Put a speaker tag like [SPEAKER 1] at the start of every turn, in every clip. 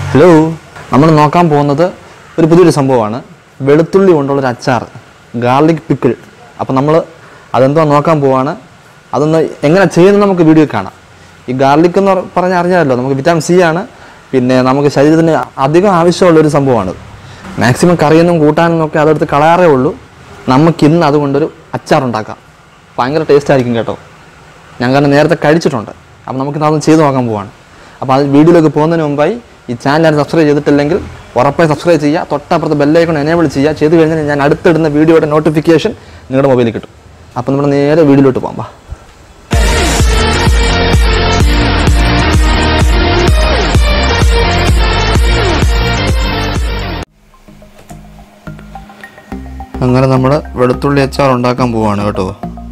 [SPEAKER 1] Hello നമ്മൾ നോക്കാൻ പോകുന്നത് ഒരു പുതിയൊരു സംഭവമാണ് വെളുത്തുള്ളി കൊണ്ടുള്ളൊരു അച്ചാർ ഗാർലിക് പിക്കിൾ അപ്പോൾ നമ്മൾ അതെന്തോ നോക്കാൻ പോവാണ് അതൊന്ന് എങ്ങനെ ചെയ്യുന്നത് നമുക്ക് വീഡിയോ കാണാം ഈ ഗാർലിക് എന്ന് പറഞ്ഞാൽ അറിഞ്ഞാലോ നമുക്ക് വിറ്റാമിൻ സി ആണ് പിന്നെ നമുക്ക് ശരീരത്തിന് അധികം ആവശ്യമുള്ള ഒരു സംഭവമാണ് മാക്സിമം കറിയൊന്നും കൂട്ടാനൊന്നും ഒക്കെ അതെടുത്ത് കളയാറേ ഉള്ളൂ നമുക്ക് ഇന്ന് അതുകൊണ്ടൊരു അച്ചാർ ഉണ്ടാക്കാം ഭയങ്കര ടേസ്റ്റ് ആയിരിക്കും കേട്ടോ ഞാൻ കാരണം നേരത്തെ കഴിച്ചിട്ടുണ്ട് അപ്പോൾ നമുക്ക് അതൊന്ന് ചെയ്ത് നോക്കാൻ പോവാണ് അപ്പോൾ അത് വീഡിയോയിലേക്ക് പോകുന്നതിന് മുമ്പായി ഈ ചാനൽ സബ്സ്ക്രൈബ് ചെയ്തിട്ടില്ലെങ്കിൽ ഉറപ്പായി സബ്സ്ക്രൈബ് ചെയ്യുക തൊട്ടപ്പുറത്ത് ബെല്ലൈക്കൺ എനേബിൾ ചെയ്യുക ചെയ്ത് കഴിഞ്ഞാൽ ഞാൻ അടുത്തിടുന്ന വീഡിയോയുടെ നോട്ടിഫിക്കേഷൻ നിങ്ങളുടെ മൊബൈലിൽ കിട്ടും അപ്പോൾ നമ്മൾ നേരെ വീഡിയോയിലോട്ട് പോകാം വാ. അങ്ങനെ നമ്മൾ വെളുത്തുള്ളി അച്ചാർ ഉണ്ടാക്കാൻ പോവാണ് കേട്ടോ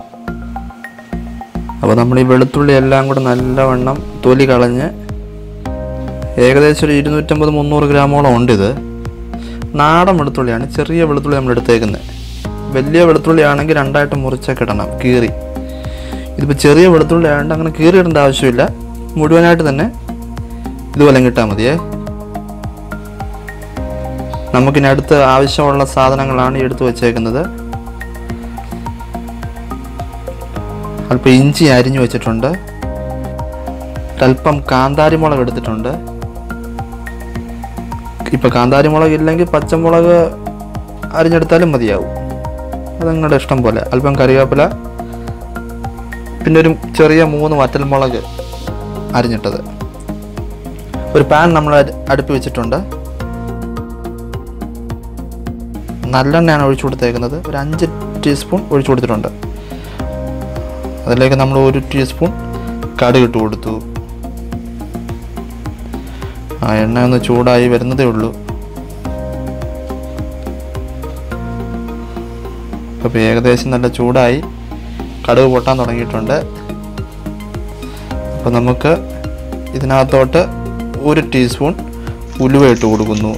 [SPEAKER 1] അപ്പോൾ നമ്മൾ ഈ വെളുത്തുള്ളി എല്ലാം കൂടെ നല്ലവണ്ണം തൊലി കളഞ്ഞ് ഏകദേശം ഒരു ഇരുന്നൂറ്റമ്പത് മുന്നൂറ് ഗ്രാമോളം ഉണ്ട് ഇത് നാടൻ വെളുത്തുള്ളിയാണ് ചെറിയ വെളുത്തുള്ളി നമ്മൾ എടുത്തേക്കുന്നത് വലിയ വെളുത്തുള്ളി ആണെങ്കിൽ രണ്ടായിട്ട് മുറിച്ചൊക്കെ ഇടണം കീറി ഇതിപ്പോൾ ചെറിയ വെളുത്തുള്ളി ആയതുകൊണ്ട് അങ്ങനെ കീറി ഇടേണ്ട ആവശ്യമില്ല മുഴുവനായിട്ട് തന്നെ ഇതുപോലെ കിട്ടാൽ മതിയേ നമുക്കിനി അടുത്ത് ആവശ്യമുള്ള സാധനങ്ങളാണ് ഈ എടുത്തു വച്ചേക്കുന്നത് അല്പം ഇഞ്ചി അരിഞ്ഞു വെച്ചിട്ടുണ്ട് ഒരല്പം കാന്താരി മുളക് എടുത്തിട്ടുണ്ട് ഇപ്പം കാന്താരി മുളക് ഇല്ലെങ്കിൽ പച്ചമുളക് അരിഞ്ഞെടുത്താലും മതിയാവും അത് നിങ്ങളുടെ ഇഷ്ടം പോലെ അല്പം കറിവേപ്പില പിന്നെ ഒരു ചെറിയ മൂന്ന് വറ്റൽമുളക് അരിഞ്ഞിട്ടത് ഒരു പാൻ നമ്മൾ അടുപ്പ് വെച്ചിട്ടുണ്ട് നല്ലെണ്ണയാണ് ഒഴിച്ചു കൊടുത്തേക്കുന്നത് ഒരു അഞ്ച് ടീസ്പൂൺ ഒഴിച്ചു കൊടുത്തിട്ടുണ്ട് അതിലേക്ക് നമ്മൾ ഒരു ടീസ്പൂൺ കടുക് ഇട്ട് കൊടുത്തു ആ എണ്ണ ഒന്ന് ചൂടായി വരുന്നതേ ഉള്ളൂ അപ്പോൾ ഏകദേശം നല്ല ചൂടായി കടുക് പൊട്ടാൻ തുടങ്ങിയിട്ടുണ്ട് അപ്പോൾ നമുക്ക് ഇതിനകത്തോട്ട് ഒരു ടീസ്പൂൺ ഉലുവ ഇട്ട് കൊടുക്കുന്നു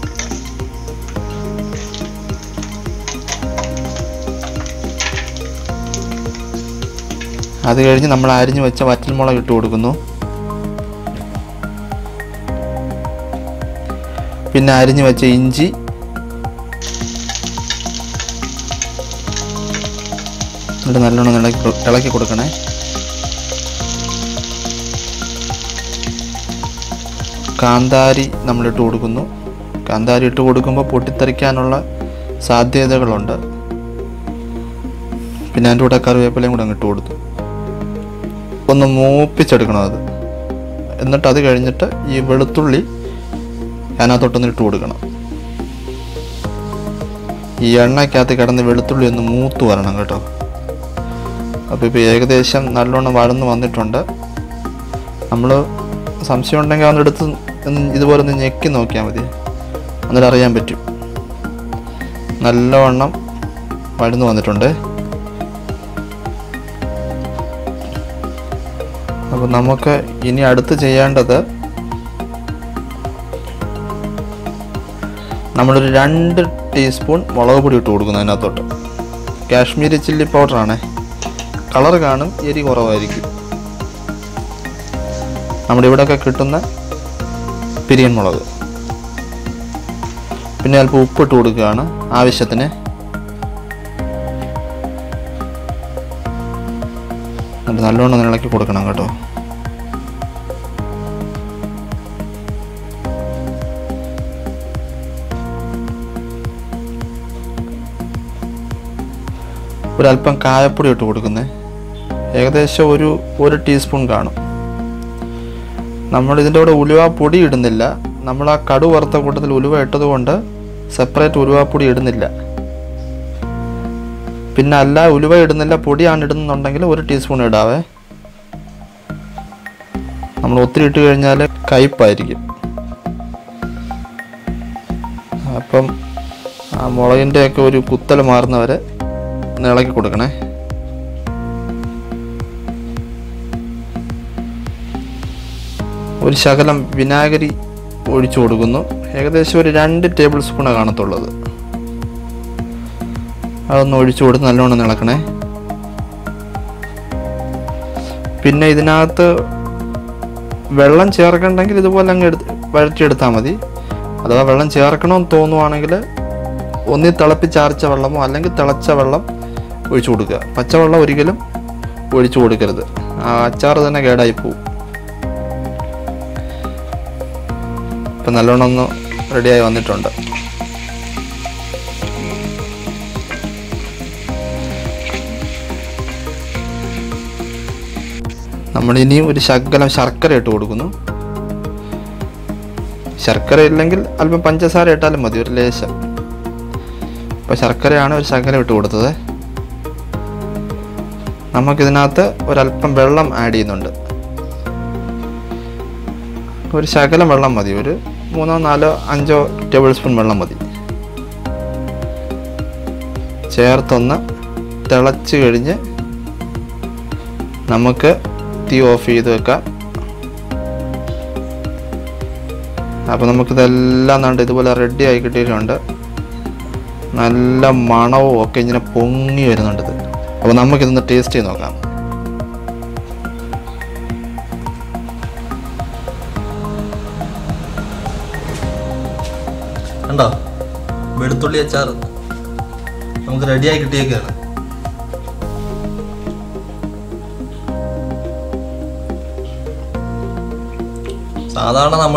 [SPEAKER 1] അത് കഴിഞ്ഞ് നമ്മൾ അരിഞ്ഞു വെച്ച വറ്റൽമുളക് ഇട്ട് കൊടുക്കുന്നു പിന്നെ അരിഞ്ഞു വെച്ച ഇഞ്ചി എന്നിട്ട് നല്ലോണം ഇളക്കി കൊ- ഇളക്കി കൊടുക്കണേ കാന്താരി നമ്മൾ ഇട്ട് കൊടുക്കുന്നു കാന്താരി ഇട്ട് കൊടുക്കുമ്പോൾ പൊട്ടിത്തെറിക്കാനുള്ള സാധ്യതകളുണ്ട് പിന്നെ അതിൻ്റെ കൂടെ കറിവേപ്പിലയും കൂടെ അങ്ങ് ഇട്ട് കൊടുത്തു ഒന്ന് മൂപ്പിച്ചെടുക്കണം അത് എന്നിട്ട് അത് കഴിഞ്ഞിട്ട് ഈ വെളുത്തുള്ളി അതിനകത്തോട്ടൊന്ന് ഇട്ട് കൊടുക്കണം ഈ എണ്ണയ്ക്കകത്ത് കിടന്ന് വെളുത്തുള്ളി ഒന്ന് മൂത്ത് വരണം കേട്ടോ അപ്പോൾ ഇപ്പോൾ ഏകദേശം നല്ലോണം വഴന്ന് വന്നിട്ടുണ്ട് നമ്മൾ സംശയം ഉണ്ടെങ്കിൽ അതെടുത്ത് ഒന്ന് ഇതുപോലെ ഒന്ന് ഞെക്കി നോക്കിയാൽ മതി എന്നിട്ട് അറിയാൻ പറ്റും നല്ലവണ്ണം വഴന്ന് വന്നിട്ടുണ്ട് അപ്പോൾ നമുക്ക് ഇനി അടുത്ത് ചെയ്യേണ്ടത് നമ്മളൊരു രണ്ട് ടീസ്പൂൺ മുളക് പൊടി ഇട്ട് കൊടുക്കുന്നു അതിനകത്തോട്ട് കാശ്മീരി ചില്ലി പൗഡറാണ് കളർ കാണും എരി കുറവായിരിക്കും നമ്മുടെ ഇവിടെയൊക്കെ കിട്ടുന്ന പിരിയൻ മുളക് പിന്നെ അല്പം ഉപ്പിട്ട് കൊടുക്കുകയാണ് ആവശ്യത്തിന് എന്നിട്ട് നല്ലോണം ഒന്ന് ഇളക്കി കൊടുക്കണം കേട്ടോ ഒരല്പം കായപ്പൊടി ഇട്ട് കൊടുക്കുന്നത് ഏകദേശം ഒരു ഒരു ടീസ്പൂൺ കാണും നമ്മൾ ഇതിൻ്റെ കൂടെ ഉലുവ പൊടി ഇടുന്നില്ല നമ്മൾ ആ കടു വറുത്ത കൂട്ടത്തിൽ ഉലുവ ഇട്ടത് കൊണ്ട് സെപ്പറേറ്റ് ഉലുവാപ്പൊടി ഇടുന്നില്ല പിന്നെ അല്ല ഉലുവ ഇടുന്നില്ല പൊടിയാണ് ഇടുന്നുണ്ടെങ്കിൽ ഒരു ടീസ്പൂൺ ഇടാവേ നമ്മൾ ഒത്തിരി ഇട്ട് കഴിഞ്ഞാൽ കയ്പായിരിക്കും അപ്പം ആ മുളകിൻ്റെയൊക്കെ ഒരു കുത്തൽ മാറുന്നവരെ ഒന്ന് ഇളക്കി കൊടുക്കണേ ഒരു ശകലം വിനാഗിരി ഒഴിച്ചു കൊടുക്കുന്നു ഏകദേശം ഒരു രണ്ട് ടേബിൾ സ്പൂണാണ് കാണത്തുള്ളത് അതൊന്ന് ഒഴിച്ചു കൊടുത്ത് നല്ലോണം ഒന്ന് ഇളക്കണേ പിന്നെ ഇതിനകത്ത് വെള്ളം ചേർക്കണ്ടെങ്കിൽ ഇതുപോലെ അങ്ങ് എടുത്ത് വഴറ്റിയെടുത്താൽ മതി അഥവാ വെള്ളം ചേർക്കണമെന്ന് തോന്നുവാണെങ്കിൽ ഒന്നി തിളപ്പിച്ചാർച്ച വെള്ളമോ അല്ലെങ്കിൽ തിളച്ച വെള്ളം ഒഴിച്ചു കൊടുക്കുക പച്ചവെള്ളം ഒരിക്കലും ഒഴിച്ചു കൊടുക്കരുത് ആ അച്ചാർ തന്നെ കേടായി പോവും ഇപ്പം നല്ലോണം ഒന്ന് റെഡിയായി വന്നിട്ടുണ്ട് നമ്മളിനി ഒരു ശകലം ശർക്കര ഇട്ട് കൊടുക്കുന്നു ശർക്കര ഇല്ലെങ്കിൽ അല്പം പഞ്ചസാര ഇട്ടാലും മതി ഒരു ലേശം ഇപ്പോൾ ശർക്കരയാണ് ഒരു ശകലം ഇട്ട് കൊടുത്തത് നമുക്കിതിനകത്ത് ഒരല്പം വെള്ളം ആഡ് ചെയ്യുന്നുണ്ട് ഒരു ശകലം വെള്ളം മതി ഒരു മൂന്നോ നാലോ അഞ്ചോ ടേബിൾ സ്പൂൺ വെള്ളം മതി ചേർത്തൊന്ന് തിളച്ച് കഴിഞ്ഞ് നമുക്ക് തീ ഓഫ് ചെയ്ത് വെക്കാം അപ്പോൾ നമുക്കിതെല്ലാം കണ്ട് ഇതുപോലെ റെഡി ആയി കിട്ടിയിട്ടുണ്ട് നല്ല മണവും ഒക്കെ ഇങ്ങനെ പൊങ്ങി വരുന്നുണ്ട് ഇത് അപ്പോൾ നമുക്കിതൊന്ന് ടേസ്റ്റ് ചെയ്ത് നോക്കാം കണ്ടോ വെളുത്തുള്ളി അച്ചാർ നമുക്ക് റെഡിയായി കിട്ടിയേക്കാണ് സാധാരണ നമ്മൾ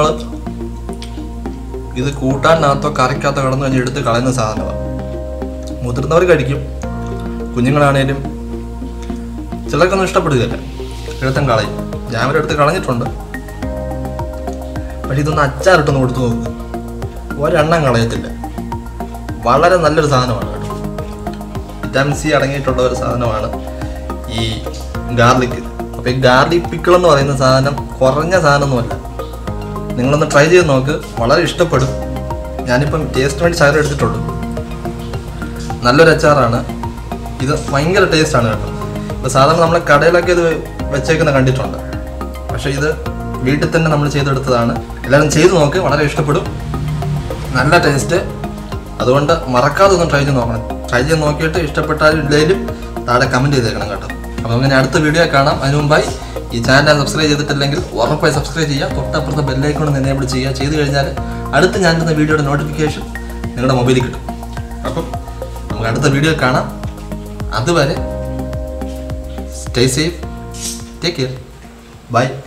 [SPEAKER 1] ഇത് കൂട്ടാനകത്തോ കറിക്കകത്തോ കിടന്നു കഴിഞ്ഞ് എടുത്ത് കളയുന്ന സാധനമാണ് മുതിർന്നവർ കഴിക്കും കുഞ്ഞുങ്ങളാണേലും ചിലർക്കൊന്നും ഇഷ്ടപ്പെടുകയില്ല എടുത്തും കളയും ഞാൻ ഒരു എടുത്ത് കളഞ്ഞിട്ടുണ്ട് പക്ഷെ ഇതൊന്ന് അച്ചാറിട്ടൊന്ന് കൊടുത്തു നോക്ക് ഒരെണ്ണം കളയത്തില്ല വളരെ നല്ലൊരു സാധനമാണ് കേട്ടോ വിറ്റാമിൻ സി അടങ്ങിയിട്ടുള്ള ഒരു സാധനമാണ് ഈ ഗാർലിക് അപ്പോൾ ഈ ഗാർലിക് പിക്കിൾ എന്ന് പറയുന്ന സാധനം കുറഞ്ഞ സാധനമൊന്നുമല്ല നിങ്ങളൊന്ന് ട്രൈ ചെയ്ത് നോക്ക് വളരെ ഇഷ്ടപ്പെടും ഞാനിപ്പം ടേസ്റ്റ് വേണ്ടി ശകലം എടുത്തിട്ടുള്ളൂ നല്ലൊരു അച്ചാറാണ് ഇത് ഭയങ്കര ടേസ്റ്റാണ് കേട്ടോ ഇപ്പോൾ സാധാരണ നമ്മൾ കടയിലൊക്കെ ഇത് വെച്ചേക്കുന്ന കണ്ടിട്ടുണ്ട് പക്ഷേ ഇത് വീട്ടിൽ തന്നെ നമ്മൾ ചെയ്തെടുത്തതാണ് എല്ലാവരും ചെയ്ത് നോക്ക് വളരെ ഇഷ്ടപ്പെടും നല്ല ടേസ്റ്റ് അതുകൊണ്ട് മറക്കാതെ ഒന്ന് ട്രൈ ചെയ്ത് നോക്കണം ട്രൈ ചെയ്ത് നോക്കിയിട്ട് ഇഷ്ടപ്പെട്ടാലും ഇല്ലെങ്കിലും താഴെ കമൻറ്റ് ചെയ്തേക്കണം കേട്ടോ അപ്പോൾ അങ്ങനെ അടുത്ത വീഡിയോ കാണാം അതിന് മുമ്പായി ഈ ചാനൽ സബ്സ്ക്രൈബ് ചെയ്തിട്ടില്ലെങ്കിൽ ഉറപ്പായി സബ്സ്ക്രൈബ് ചെയ്യുക തൊട്ടപ്പുറത്തെ ബെല്ലൈക്കോൺ എനേബിൾ ചെയ്യുക ചെയ്ത് കഴിഞ്ഞാൽ അടുത്ത് ഞാൻ ഇടുന്ന വീഡിയോയുടെ നോട്ടിഫിക്കേഷൻ നിങ്ങളുടെ മൊബൈലിൽ കിട്ടും അപ്പം നമുക്ക് അടുത്ത വീഡിയോ കാണാം അതുവരെ stay safe take care by